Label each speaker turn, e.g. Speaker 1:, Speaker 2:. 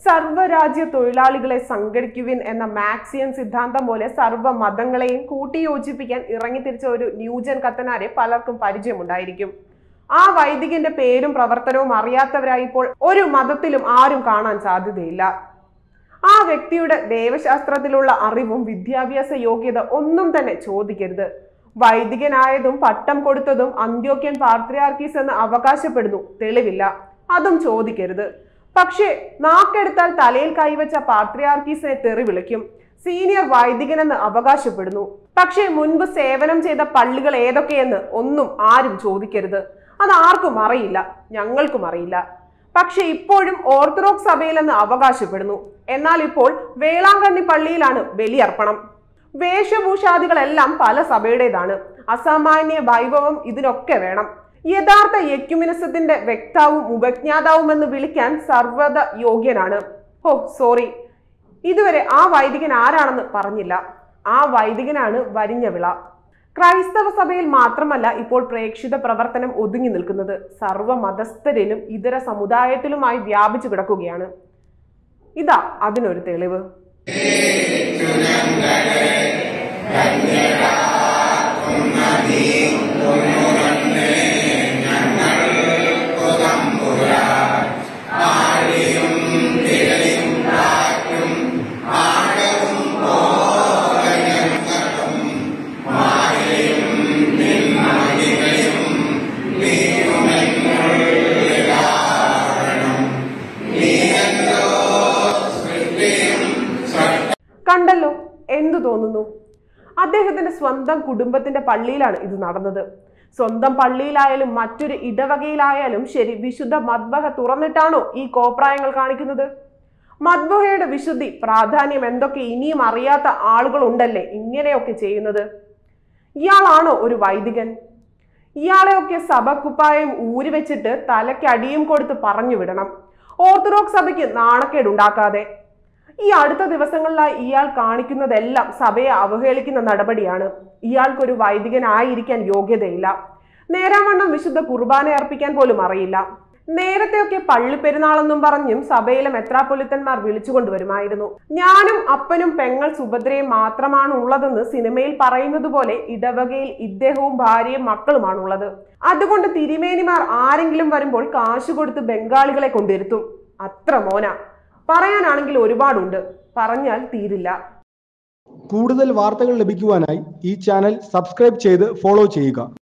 Speaker 1: സർവ്വരാജ്യ തൊഴിലാളികളെ സംഘടിക്കുവിൻ എന്ന മാക്സിയൻ സിദ്ധാന്തം പോലെ സർവ്വ മതങ്ങളെയും കൂട്ടിയോജിപ്പിക്കാൻ ഇറങ്ങിത്തിരിച്ച ഒരു ന്യൂജൻ കത്തനാരെ പലർക്കും പരിചയമുണ്ടായിരിക്കും ആ വൈദികന്റെ പേരും പ്രവർത്തനവും അറിയാത്തവരായി ഇപ്പോൾ ഒരു മതത്തിലും ആരും കാണാൻ സാധ്യതയില്ല ആ വ്യക്തിയുടെ ദൈവശാസ്ത്രത്തിലുള്ള അറിവും വിദ്യാഭ്യാസ യോഗ്യത ഒന്നും തന്നെ ചോദിക്കരുത് വൈദികനായതും പട്ടം കൊടുത്തതും അന്ത്യോക്യൻ പാർത്രിയാർക്കീസ് എന്ന് അവകാശപ്പെടുന്നു തെളിവില്ല അതും ചോദിക്കരുത് പക്ഷേ നാക്കെടുത്താൽ തലയിൽ കൈവച്ച പാർത്രിയാർക്കീസിനെ തെറി വിളിക്കും സീനിയർ വൈദികനെന്ന് അവകാശപ്പെടുന്നു പക്ഷേ മുൻപ് സേവനം ചെയ്ത പള്ളികൾ ഏതൊക്കെയെന്ന് ഒന്നും ആരും ചോദിക്കരുത് അത് ആർക്കും അറിയില്ല ഞങ്ങൾക്കും അറിയില്ല പക്ഷെ ഇപ്പോഴും ഓർത്തഡോക്സ് സഭയിലെന്ന് അവകാശപ്പെടുന്നു എന്നാൽ ഇപ്പോൾ വേളാങ്കണ്ണി പള്ളിയിലാണ് ബലിയർപ്പണം വേഷഭൂഷാദികളെല്ലാം പല സഭയുടേതാണ് അസാമാന്യ വൈഭവം ഇതിനൊക്കെ വേണം യഥാർത്ഥ യക്യുമിനസത്തിന്റെ വ്യക്താവും ഉപജ്ഞാതാവും എന്ന് വിളിക്കാൻ സർവ്വത യോഗ്യനാണ് ഓ സോറി ഇതുവരെ ആ വൈദികൻ ആരാണെന്ന് പറഞ്ഞില്ല ആ വൈദികനാണ് വരിഞ്ഞവിള ക്രൈസ്തവ സഭയിൽ മാത്രമല്ല ഇപ്പോൾ പ്രേക്ഷിത പ്രവർത്തനം ഒതുങ്ങി നിൽക്കുന്നത് സർവ്വ മതസ്ഥരിലും ഇതര സമുദായത്തിലുമായി വ്യാപിച്ചു കിടക്കുകയാണ് ഇതാ അതിനൊരു തെളിവ് കണ്ടല്ലോ എന്തു തോന്നുന്നു അദ്ദേഹത്തിന്റെ സ്വന്തം കുടുംബത്തിന്റെ പള്ളിയിലാണ് ഇത് നടന്നത് സ്വന്തം പള്ളിയിലായാലും മറ്റൊരു ഇടവകയിലായാലും ശരി വിശുദ്ധ മദ്ബഹ തുറന്നിട്ടാണോ ഈ കോപ്രായങ്ങൾ കാണിക്കുന്നത് മദ്ബഹയുടെ വിശുദ്ധി പ്രാധാന്യം എന്തൊക്കെ ഇനിയും അറിയാത്ത ആളുകൾ ഉണ്ടല്ലേ ഇങ്ങനെയൊക്കെ ചെയ്യുന്നത് ഇയാളാണോ ഒരു വൈദികൻ ഇയാളെയൊക്കെ സഭക്കുപ്പായം ഊരി വെച്ചിട്ട് തലയ്ക്ക് അടിയും കൊടുത്ത് പറഞ്ഞു വിടണം ഓർത്തഡോക്സ് സഭയ്ക്ക് നാണക്കേടുണ്ടാക്കാതെ ഈ അടുത്ത ദിവസങ്ങളിലായി ഇയാൾ കാണിക്കുന്നതെല്ലാം സഭയെ അവഹേളിക്കുന്ന നടപടിയാണ് ഇയാൾക്കൊരു വൈദികനായിരിക്കാൻ യോഗ്യതയില്ല നേരാവണ്ണം വിശുദ്ധ കുർബാന അർപ്പിക്കാൻ പോലും അറിയില്ല നേരത്തെയൊക്കെ പള്ളിപ്പെരുന്നാളെന്നും പറഞ്ഞും സഭയിലെ മെത്രാപ്പൊലിത്തന്മാർ വിളിച്ചുകൊണ്ടുവരുമായിരുന്നു ഞാനും അപ്പനും പെങ്ങൾ സുഭദ്രയും മാത്രമാണ് ഉള്ളതെന്ന് സിനിമയിൽ പറയുന്നത് പോലെ ഇടവകയിൽ ഇദ്ദേഹവും ഭാര്യയും മക്കളുമാണുള്ളത് അതുകൊണ്ട് തിരുമേനിമാർ ആരെങ്കിലും വരുമ്പോൾ കാശ് കൊടുത്ത് ബംഗാളികളെ കൊണ്ടിരുത്തും അത്ര മോന പറയാനാണെങ്കിൽ ഒരുപാടുണ്ട് പറഞ്ഞാൽ തീരില്ല
Speaker 2: കൂടുതൽ വാർത്തകൾ ലഭിക്കുവാനായി ഈ ചാനൽ സബ്സ്ക്രൈബ് ചെയ്ത് ഫോളോ ചെയ്യുക